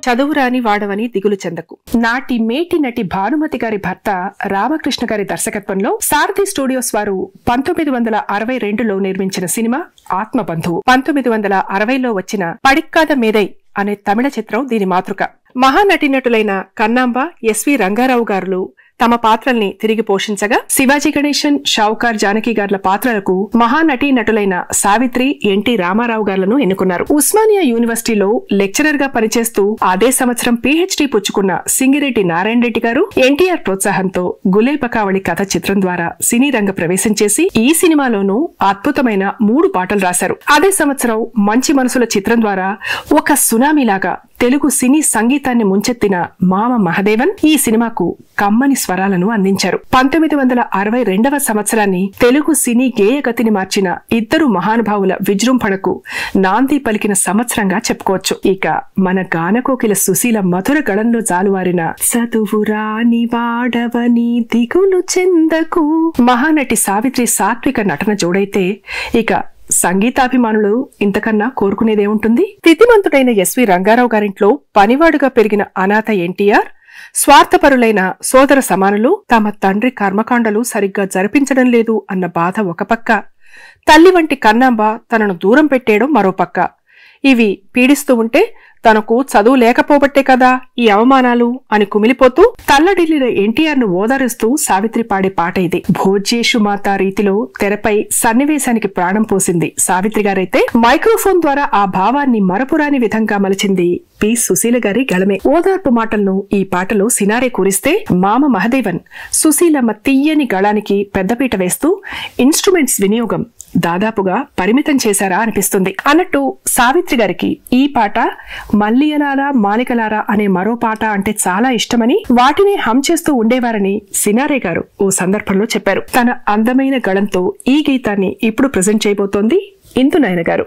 చదువురాని వాడవని దిగులు చెందకు నాటి మేటి నటి భానుమతి గారి భర్త రామకృష్ణ గారి దర్శకత్వంలో సారథి స్టూడియోస్ వారు పంతొమ్మిది వందల అరవై రెండులో నిర్మించిన సినిమా ఆత్మబంధువు పంతొమ్మిది వందల అరవైలో వచ్చిన పడిక్కాద మీదై అనే తమిళ చిత్రం దీని మాతృక మహానటినటులైన కన్నాంబ ఎస్వి రంగారావు గారులు తమ పాత్రల్ని తిరిగి పోషించగా శివాజీ గణేశన్ షావుకార్ జానకి గార్ల పాత్రలకు మహానటీ నటులైన సావిత్రి ఎన్టీ రామారావు గారులను ఎన్నుకున్నారు ఉస్మానియా యూనివర్సిటీలో లెక్చరర్ గా పనిచేస్తూ అదే సంవత్సరం పీహెచ్డీ పుచ్చుకున్న సింగిరెడ్డి నారాయణ రెడ్డి గారు ఎన్టీఆర్ ప్రోత్సాహంతో గులేబకావళి కథ చిత్రం ద్వారా సినీ రంగ ప్రవేశం చేసి ఈ సినిమాలోనూ అద్భుతమైన మూడు పాటలు రాశారు అదే సంవత్సరం మంచి మనసుల చిత్రం ద్వారా ఒక సునామీలాగా తెలుగు సినీ సంగీతాన్ని ముంచెత్తిన మామ మహదేవన్ ఈ సినిమాకు కమ్మని స్వరాలను అందించారు పంతొమ్మిది వందల అరవై రెండవ సంవత్సరాన్ని తెలుగు సినీ గేయగతిని మార్చిన ఇద్దరు మహానుభావుల విజృంభణకు నాంది పలికిన సంవత్సరంగా చెప్పుకోవచ్చు ఇక మన గానకోకిల సుశీల మధుర గళంలో జాలువారిన చదువురాని వాడవని దిగులు చెందకు మహానటి సావిత్రి సాత్విక నటన జోడైతే ఇక సంగీతాభిమానులు ఇంతకన్నా కోరుకునేదేముంటుంది తిథిమంతుడైన ఎస్వి రంగారావు గారింట్లో పనివాడుగా పెరిగిన అనాథ ఎన్టీఆర్ స్వార్థపరులైన సోదర సమానులు తమ తండ్రి కర్మకాండలు సరిగ్గా జరిపించడం లేదు అన్న బాధ ఒక పక్క తల్లి వంటి కన్నాంబ తనను దూరం పెట్టేయడం మరో పక్క ఇవి పీడిస్తూ ఉంటే తనకు చదువు లేకపోబట్టే కదా ఈ అవమానాలు అని కుమిలిపోతూ తల్లడిల్లిన ఎన్టీఆర్ ను ఓదారుస్తూ సావిత్రి పాడే పాట ఇది భోజ్యేషు మాత రీతిలో తెరపై సన్నివేశానికి ప్రాణం పోసింది సావిత్రి గారైతే మైక్రోఫోన్ ద్వారా ఆ భావాన్ని మరపురాని విధంగా మలిచింది పి సుశీల గారి గళమే ఓదార్పు మాటలను ఈ పాటలో సినారే కూరిస్తే మామ మహదేవన్ సుశీలమ్మ తీయని గళానికి పెద్దపీట వేస్తూ ఇన్స్ట్రుమెంట్స్ వినియోగం దాదాపుగా పరిమితం చేశారా అనిపిస్తుంది అన్నట్టు సావిత్రి గారికి ఈ పాట మల్లియలారా మాలికలారా అనే మరో పాట అంటే చాలా ఇష్టమని వాటిని హమ్ చేస్తూ ఉండేవారని సినారే గారు ఓ సందర్భంలో చెప్పారు తన అందమైన గళంతో ఈ గీతాన్ని ఇప్పుడు ప్రజెంట్ చేయబోతోంది ఇందు నాయన గారు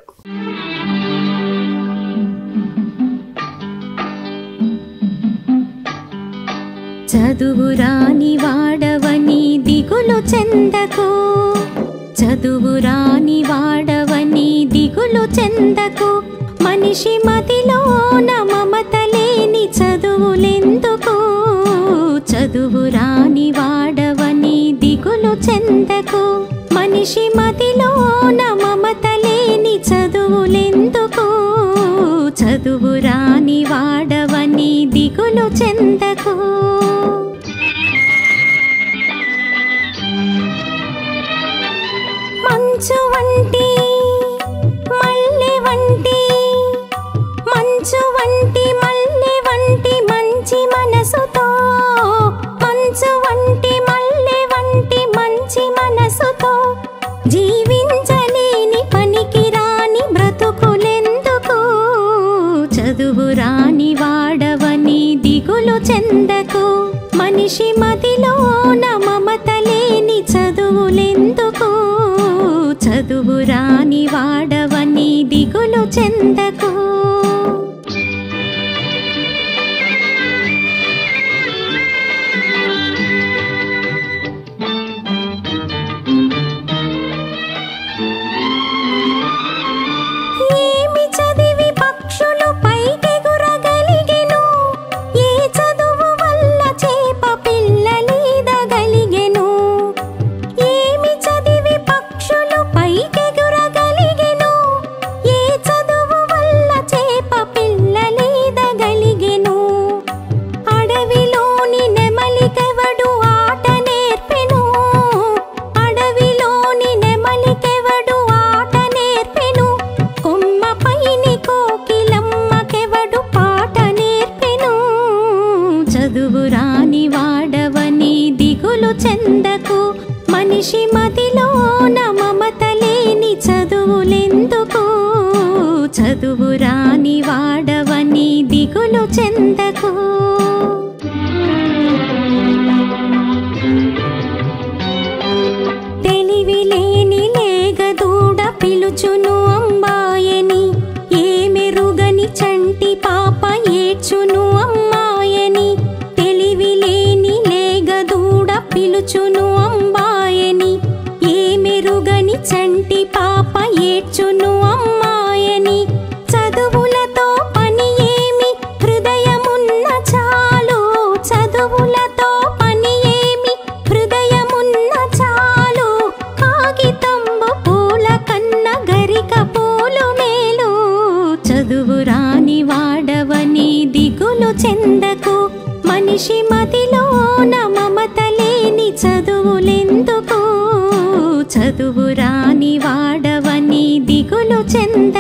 చదువురాని వాడవని దిగులు చెందకు చదువురాని వాడవని దిగులు చెందకు మనిషి మదిలోన మమత లేని చదువులెందుకు చదువురాని వాడవని దిగులు చెందకు మనిషి మదిలోన మమత లేని చదువులెందుకు చదువురాని వాడవని దిగులు చెందకు మంచు వంటి మల్లె వంటి మంచు వంటి మల్లె వంటి మంచి మనసుతో మంచు వంటి మల్లె వంటి మంచి మనసుతో జీవించలేని పనికి రాని బ్రతుకులెందుకు చదువు రాని వాడవని దిగులు చెందకు మనిషి మదిలోన మమత లేని చదువులెందుకు చదువు రాని వాడవని దిగులు చెందకు ఏమి చదివి పక్షులు పైకెగురగలిగెను ఏ చదువు వల్ల చేప పిల్లలీదగలిగెను ఏమి చదివి పక్షులు పైకెగురగలిగెను ఏ చదువు వల్ల చేప పిల్లలీదగలిగెను అడవిలోని నెమలికెవడు ఆట నేర్పెను అడవిలోని నెమలికెవడు ఆట నేర్పెను కొమ్మపైని కోకిలమ్మకెవడు పాట నేర్పెను చదువు రాని వాడవని దిగులు చెందకు మనిషి మదిలోన మమత లేని చదువులెందుకు చదువు రాని వాడవని దిగులు చెందకు తెలివి లేని లేగదూడ పిలుచును అమ్మాయని ఏమెరుగని చంటి పాప ఏడ్చును అమ్మాయని తెలివి లేని లేగదూడ పిలుచును అమ్మాయని ఏమెరుగని చంటి పాప ఏడ్చును అమ్మాయని చదువులతో పని ఏమి హృదయం చదువు రాని వాడవని దిగులు చెందకు మనిషి మదిలోన మమత లేని చదువులెందుకు చదువు రాని వాడవని దిగులు చెంద